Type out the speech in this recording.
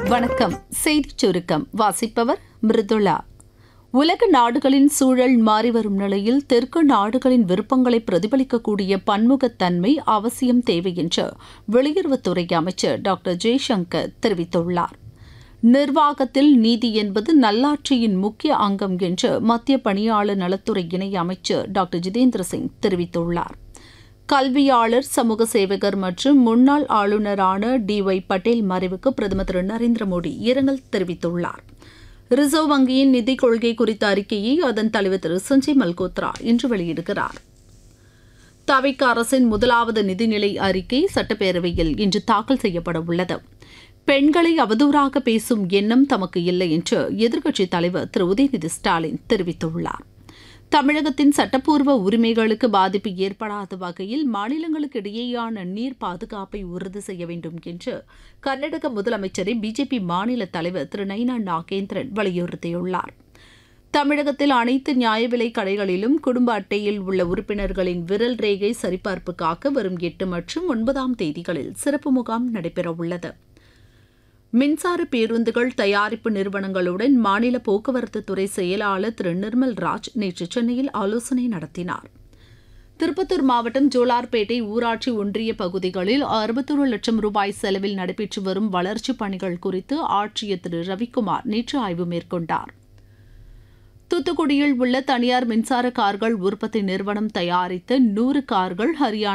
வணக்கம் செய்திச் சுருக்கம் வாசிப்பவர் மிருதுளா உலக நாடுகளின் சூழல் மாறிவரும் நிலையில் தெற்கு நாடுகளின் விருப்பங்களை பிரதிபலிக்கக்கூடிய பன்முகத்தன்மை அவசியம் தேவை என்று வெளியுறவுத்துறை அமைச்சர் டாக்டர் ஜெய்சங்கர் தெரிவித்துள்ளார் நிர்வாகத்தில் நீதி என்பது நல்லாட்சியின் முக்கிய அங்கம் என்று மத்திய பணியாளர் நலத்துறை இணை அமைச்சர் டாக்டர் ஜிதேந்திர சிங் தெரிவித்துள்ளார் கல்வியாளர் சமூக சேவகர் மற்றும் முன்னாள் ஆளுநரான டி ஒய் பட்டேல் மறைவுக்கு பிரதமர் திரு நரேந்திர மோடி இரங்கல் தெரிவித்துள்ளார் ரிசர்வ் வங்கியின் நிதிக் கொள்கை குறித்த அறிக்கையை அதன் தலைவர் திரு சஞ்சய் மல்கோத்ரா இன்று வெளியிடுகிறார் தவிக்க அரசின் முதலாவது நிதிநிலை அறிக்கை சட்டப்பேரவையில் இன்று தாக்கல் செய்யப்பட உள்ளது பெண்களை அவதூறாக பேசும் எண்ணம் தமக்கு இல்லை என்று எதிர்க்கட்சித் தலைவர் திரு உதயநிதி ஸ்டாலின் தெரிவித்துள்ளார் தமிழகத்தின் சட்டப்பூர்வ உரிமைகளுக்கு பாதிப்பு ஏற்படாத வகையில் மாநிலங்களுக்கு இடையேயான நீர் பாதுகாப்பை உறுதி செய்ய வேண்டும் என்று கர்நாடக முதலமைச்சரை பிஜேபி மாநில தலைவர் திரு நைனா நாகேந்திரன் வலியுறுத்தியுள்ளார் தமிழகத்தில் அனைத்து நியாய விலை கடைகளிலும் குடும்ப அட்டையில் உள்ள உறுப்பினர்களின் விரல் ரேகை சரிபார்ப்புக்காக வரும் எட்டு மற்றும் ஒன்பதாம் தேதிகளில் சிறப்பு முகாம் நடைபெறவுள்ளது மின்சார பேருந்துகள் தயாரிப்பு நிறுவனங்களுடன் மாநில போக்குவரத்து துறை செயலாளர் திரு நிர்மல் ராஜ் நேற்று சென்னையில் ஆலோசனை நடத்தினார் திருப்பத்தூர் மாவட்டம் ஜோலார்பேட்டை ஊராட்சி ஒன்றிய பகுதிகளில் அறுபத்தொரு லட்சம் ரூபாய் செலவில் நடைபெற்று வரும் வளர்ச்சிப் பணிகள் குறித்து ஆட்சியர் திரு ரவிக்குமார் நேற்று ஆய்வு மேற்கொண்டார் தூத்துக்குடியில் உள்ள தனியார் மின்சார கார்கள் உற்பத்தி நிறுவனம் தயாரித்த நூறு கார்கள் ஹரியானா